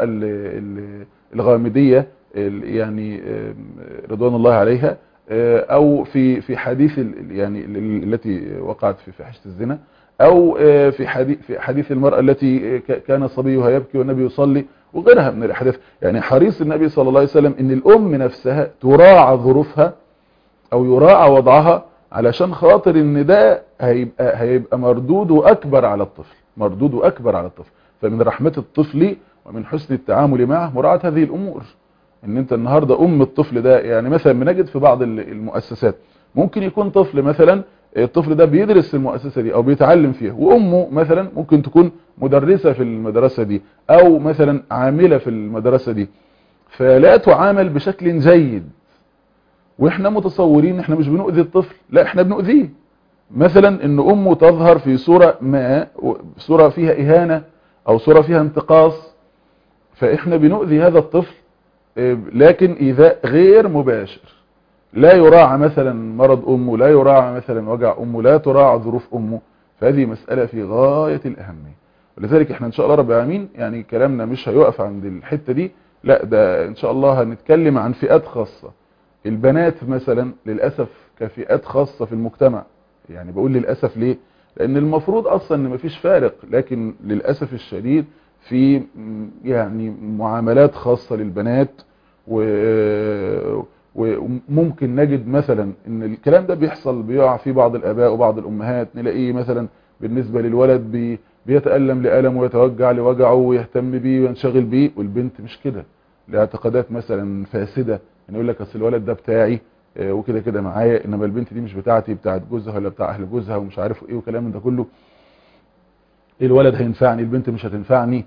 الغامدية يعني رضوان الله عليها او في في حديث يعني التي وقعت في فحشة الزنا او في حديث في حديث المرأة التي كان صبيها يبكي والنبي يصلي وغيرها من الاحاديث يعني حريص النبي صلى الله عليه وسلم ان الام نفسها تراعى ظروفها او يراعى وضعها علشان خاطر ان ده هيبقى هيبقى مردوده اكبر على الطفل مردوده اكبر على الطفل فمن رحمة الطفل ومن حسن التعامل معه مراعاة هذه الامور ان انت النهاردة ام الطفل ده يعني مثلا بنجد في بعض المؤسسات ممكن يكون طفل مثلا الطفل ده بيدرس في المؤسسة دي او بيتعلم فيها وامه مثلا ممكن تكون مدرسة في المدرسة دي او مثلا عاملة في المدرسة دي فلا تعامل بشكل جيد واحنا متصورين احنا مش بنؤذي الطفل لا احنا بنؤذيه مثلا ان امه تظهر في صورة ما صورة فيها اهانة او صورة فيها انتقاص فاحنا بنؤذي هذا الطفل لكن ايذاء غير مباشر لا يراعى مثلا مرض امه لا يراعى مثلا وجع امه لا تراعى ظروف امه فهذه مسألة في غاية الاهمية ولذلك احنا ان شاء الله رب العالمين يعني كلامنا مش هيقف عند الحتة دي لا ده ان شاء الله هنتكلم عن فئات خاصة البنات مثلا للأسف كفئات خاصة في المجتمع يعني بقول للأسف ليه لان المفروض اصلا ان مفيش فارق لكن للأسف الشديد في يعني معاملات خاصة للبنات و وممكن نجد مثلا ان الكلام ده بيحصل بيقع في بعض الاباء وبعض الامهات نلاقيه مثلا بالنسبة للولد بي بيتألم لألم ويتوجع لوجعه ويهتم بيه وينشغل بيه والبنت مش كده لاعتقادات مثلا فاسدة ان يقول لك اصل الولد ده بتاعي وكده كده معايا انما البنت دي مش بتاعتي بتاعت جوزها ولا بتاع اهل جوزها ومش عارف ايه وكلام من ده كله الولد هينفعني البنت مش هتنفعني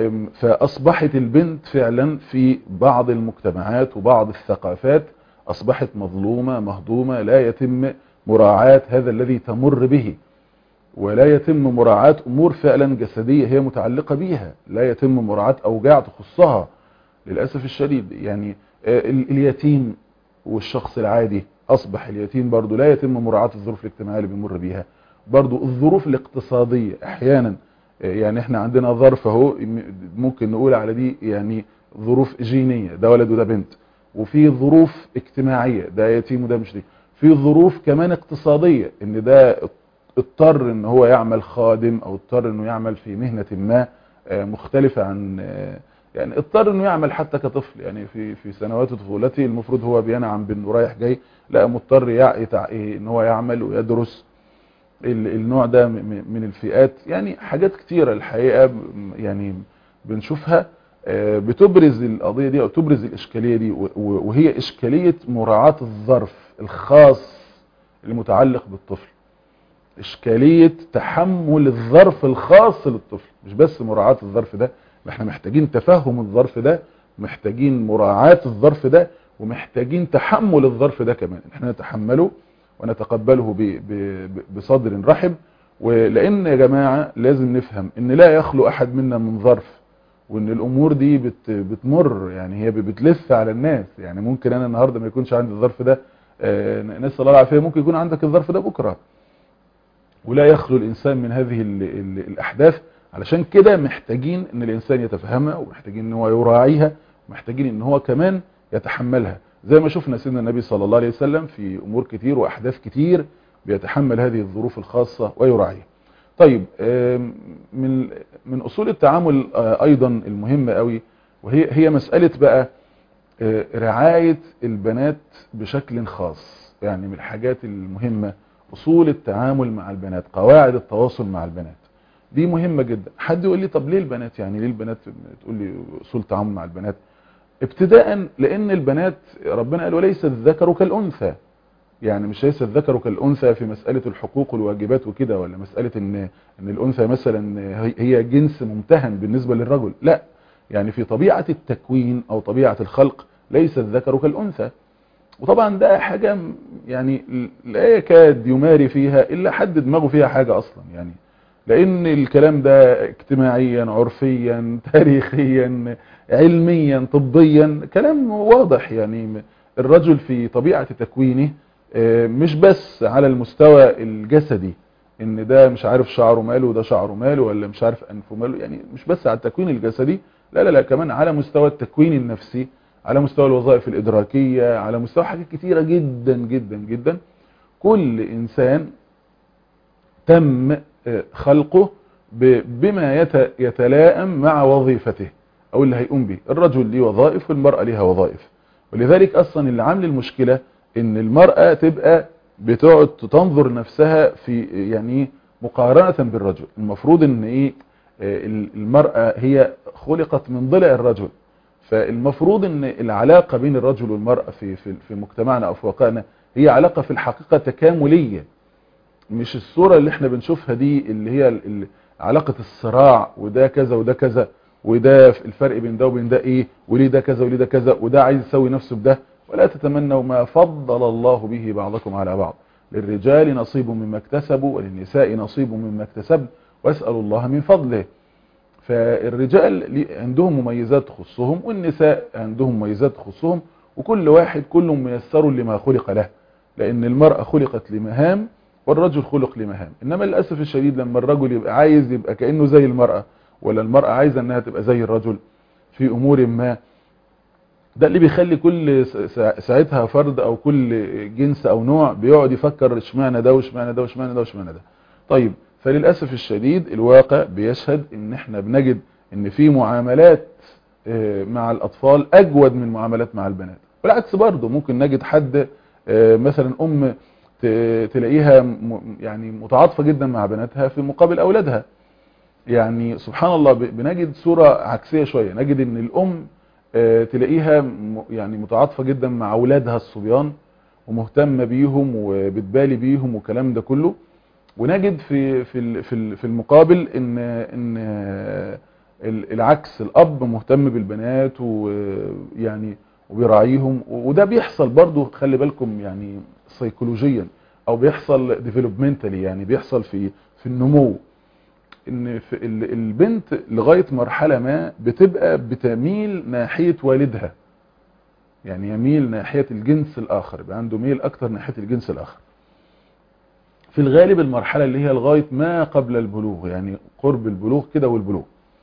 فاصبحت البنت فعلا في بعض المجتمعات وبعض الثقافات اصبحت مظلومة مهضومة لا يتم مراعاة هذا الذي تمر به ولا يتم مراعاة امور فعلا جسدية هي متعلقة بيها لا يتم مراعاة اوجاع تخصها للأسف الشديد يعني اليتيم والشخص العادي اصبح اليتيم برضو لا يتم مراعاة الظروف الاجتماعية اللي بيمر بيها برضو الظروف الاقتصادية احيانا يعني احنا عندنا ظرف اهو ممكن نقول على دي يعني ظروف جينية ده ولد وده بنت وفي ظروف اجتماعية ده يتيم وده مش دي في ظروف كمان اقتصادية ان ده اضطر ان هو يعمل خادم او اضطر انه يعمل في مهنة ما مختلفة عن يعني اضطر انه يعمل حتى كطفل يعني في في سنوات طفولته المفروض هو بينعم بانه رايح جاي لا مضطر ان هو يعمل ويدرس النوع ده من الفئات يعني حاجات كتيرة الحقيقة يعني بنشوفها بتبرز القضية دي او تبرز الاشكالية دي وهي اشكالية مراعاة الظرف الخاص المتعلق بالطفل اشكالية تحمل الظرف الخاص للطفل مش بس مراعاة الظرف ده احنا محتاجين تفهم الظرف ده محتاجين مراعاة الظرف ده ومحتاجين تحمل الظرف ده كمان احنا نتحمله ونتقبله ب ب بصدر رحب ولان يا جماعة لازم نفهم ان لا يخلو احد منا من ظرف وان الامور دي بت بتمر يعني هي بتلف على الناس يعني ممكن انا النهاردة ما يكونش عندي الظرف ده آه نسأل الله العافية ممكن يكون عندك الظرف ده بكرة ولا يخلو الانسان من هذه ال ال الاحداث علشان كده محتاجين ان الانسان يتفهمها ومحتاجين ان هو يراعيها ومحتاجين ان هو كمان يتحملها زي ما شفنا سيدنا النبي صلى الله عليه وسلم في امور كتير واحداث كتير بيتحمل هذه الظروف الخاصة ويراعيها طيب من من اصول التعامل ايضا المهمة قوي وهي هي مسألة بقى رعاية البنات بشكل خاص يعني من الحاجات المهمة اصول التعامل مع البنات قواعد التواصل مع البنات دي مهمة جدا حد يقول لي طب ليه البنات يعني ليه البنات تقول لي اصول تعامل مع البنات ابتداء لان البنات ربنا قال وليس الذكر كالانثى يعني مش ليس الذكر كالانثى في مسألة الحقوق والواجبات وكده ولا مسألة ان ان الانثى مثلا هي جنس ممتهن بالنسبة للرجل لا يعني في طبيعة التكوين او طبيعة الخلق ليس الذكر كالانثى وطبعا ده حاجة يعني لا يكاد يماري فيها الا حد دماغه فيها حاجة اصلا يعني لان الكلام ده اجتماعيا عرفيا تاريخيا علميا طبيا كلام واضح يعني الرجل في طبيعة تكوينه مش بس على المستوى الجسدي ان ده مش عارف شعره ماله وده شعره ماله ولا مش عارف انفه ماله يعني مش بس على التكوين الجسدي لا لا لا كمان على مستوى التكوين النفسي على مستوى الوظائف الادراكية على مستوى حاجات كتيرة جدا جدا جدا كل انسان تم خلقه بما يتلائم مع وظيفته او اللي هيقوم به الرجل ليه وظائف والمرأة ليها وظائف ولذلك اصلا اللي عامل المشكلة ان المرأة تبقى بتقعد تنظر نفسها في يعني مقارنة بالرجل المفروض ان ايه المرأة هي خلقت من ضلع الرجل فالمفروض ان العلاقة بين الرجل والمرأة في, في, في مجتمعنا او في واقعنا هي علاقة في الحقيقة تكاملية مش الصورة اللي احنا بنشوفها دي اللي هي علاقة الصراع وده كذا وده كذا وده الفرق بين ده وبين ده ايه وليه ده كذا وليه ده كذا وده عايز يسوي نفسه بده ولا تتمنوا ما فضل الله به بعضكم على بعض للرجال نصيب مما اكتسبوا وللنساء نصيب مما اكتسبن واسألوا الله من فضله فالرجال عندهم مميزات تخصهم والنساء عندهم مميزات تخصهم وكل واحد كل ميسر لما خلق له لأن المرأة خلقت لمهام والرجل خلق لمهام إنما للأسف الشديد لما الرجل يبقى عايز يبقى كأنه زي المرأة ولا المرأة عايزة أنها تبقى زي الرجل في أمور ما ده اللي بيخلي كل ساعتها فرد أو كل جنس أو نوع بيقعد يفكر اشمعنى ده واشمعنى ده واشمعنى ده واشمعنى ده طيب فللأسف الشديد الواقع بيشهد ان احنا بنجد ان في معاملات مع الأطفال أجود من معاملات مع البنات بالعكس برضه ممكن نجد حد مثلا أم تلاقيها يعني متعاطفة جدا مع بناتها في مقابل أولادها يعني سبحان الله بنجد صورة عكسية شوية نجد ان الأم تلاقيها يعني متعاطفة جدا مع أولادها الصبيان ومهتمة بيهم وبتبالي بيهم والكلام ده كله ونجد في في في المقابل ان ان العكس الاب مهتم بالبنات ويعني وبيراعيهم وده بيحصل برضو خلي بالكم يعني سيكولوجيا او بيحصل ديفلوبمنتالي يعني بيحصل في في النمو ان في البنت لغايه مرحله ما بتبقى بتميل ناحيه والدها يعني يميل ناحيه الجنس الاخر يبقى عنده ميل اكتر ناحيه الجنس الاخر في الغالب المرحلة اللي هي لغاية ما قبل البلوغ يعني قرب البلوغ كده والبلوغ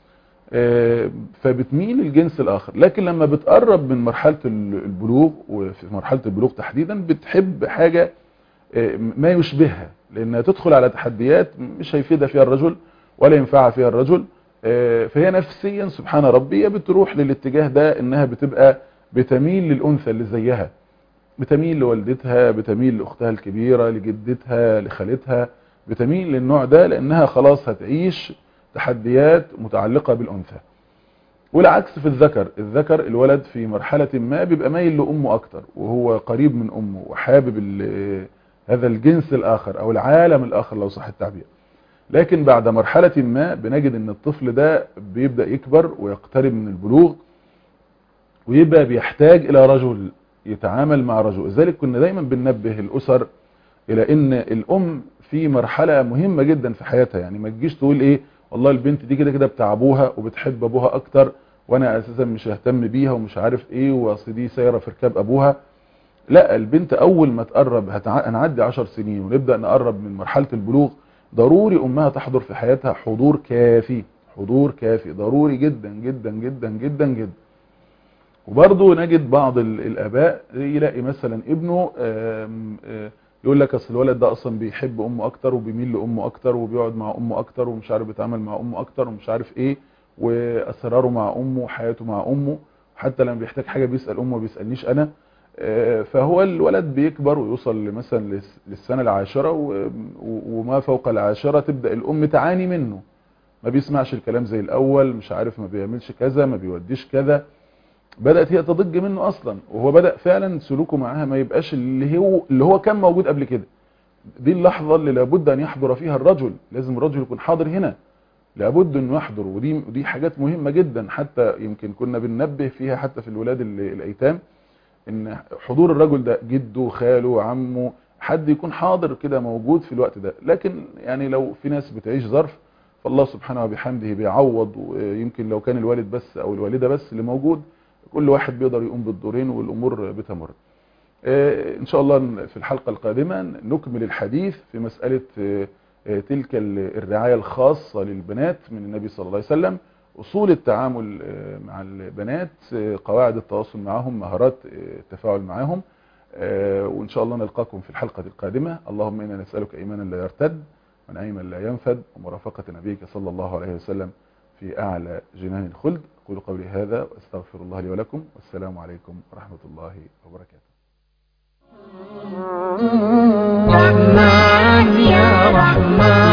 فبتميل الجنس الآخر لكن لما بتقرب من مرحلة البلوغ وفي مرحلة البلوغ تحديدا بتحب حاجة ما يشبهها لأنها تدخل على تحديات مش هيفيدها فيها الرجل ولا ينفعها فيها الرجل فهي نفسيا سبحان ربي بتروح للاتجاه ده انها بتبقى بتميل للأنثى اللي زيها بتميل لوالدتها بتميل لأختها الكبيرة لجدتها لخالتها بتميل للنوع ده لأنها خلاص هتعيش تحديات متعلقة بالأنثى والعكس في الذكر الذكر الولد في مرحلة ما بيبقى مايل لأمه أكتر وهو قريب من أمه وحابب هذا الجنس الآخر أو العالم الآخر لو صح التعبير لكن بعد مرحلة ما بنجد ان الطفل ده بيبدأ يكبر ويقترب من البلوغ ويبقى بيحتاج إلى رجل يتعامل مع رجل لذلك كنا دايما بننبه الأسر إلى أن الأم في مرحلة مهمة جدا في حياتها يعني ما تجيش تقول إيه والله البنت دي كده كده بتاع ابوها وبتحب أبوها أكتر وأنا أساسا مش ههتم بيها ومش عارف إيه وأصل دي سايرة في ركاب أبوها لا البنت أول ما تقرب هتع... هنعدي عشر سنين ونبدأ نقرب من مرحلة البلوغ ضروري أمها تحضر في حياتها حضور كافي حضور كافي ضروري جدا جدا جدا جدا جدا وبرضه نجد بعض الاباء يلاقي مثلا ابنه آم آم يقول لك اصل الولد ده اصلا بيحب امه اكتر وبيميل لامه اكتر وبيقعد مع امه اكتر ومش عارف بيتعامل مع امه اكتر ومش عارف ايه واسراره مع امه وحياته مع امه حتى لما بيحتاج حاجه بيسال امه ما بيسالنيش انا فهو الولد بيكبر ويوصل مثلا للسنه العاشره وما فوق العاشره تبدا الام تعاني منه ما بيسمعش الكلام زي الاول مش عارف ما بيعملش كذا ما بيوديش كذا بدأت هي تضج منه أصلا وهو بدأ فعلا سلوكه معاها ما يبقاش اللي هو, اللي هو كان موجود قبل كده دي اللحظة اللي لابد أن يحضر فيها الرجل لازم الرجل يكون حاضر هنا لابد أنه يحضر ودي دي حاجات مهمة جدا حتى يمكن كنا بننبه فيها حتى في الولاد الأيتام ان حضور الرجل ده جده خاله عمه حد يكون حاضر كده موجود في الوقت ده لكن يعني لو في ناس بتعيش ظرف فالله سبحانه وبحمده بيعوض ويمكن لو كان الوالد بس او الوالدة بس اللي موجود كل واحد بيقدر يقوم بالدورين والامور بتمر ان شاء الله في الحلقة القادمة نكمل الحديث في مسألة تلك الرعاية الخاصة للبنات من النبي صلى الله عليه وسلم اصول التعامل مع البنات قواعد التواصل معهم مهارات التفاعل معهم وان شاء الله نلقاكم في الحلقة القادمة اللهم انا نسألك ايمانا لا يرتد ونعيما لا ينفد ومرافقة نبيك صلى الله عليه وسلم في اعلى جنان الخلد أقول قولي هذا وأستغفر الله لي ولكم والسلام عليكم ورحمة الله وبركاته رحمن يا رحمن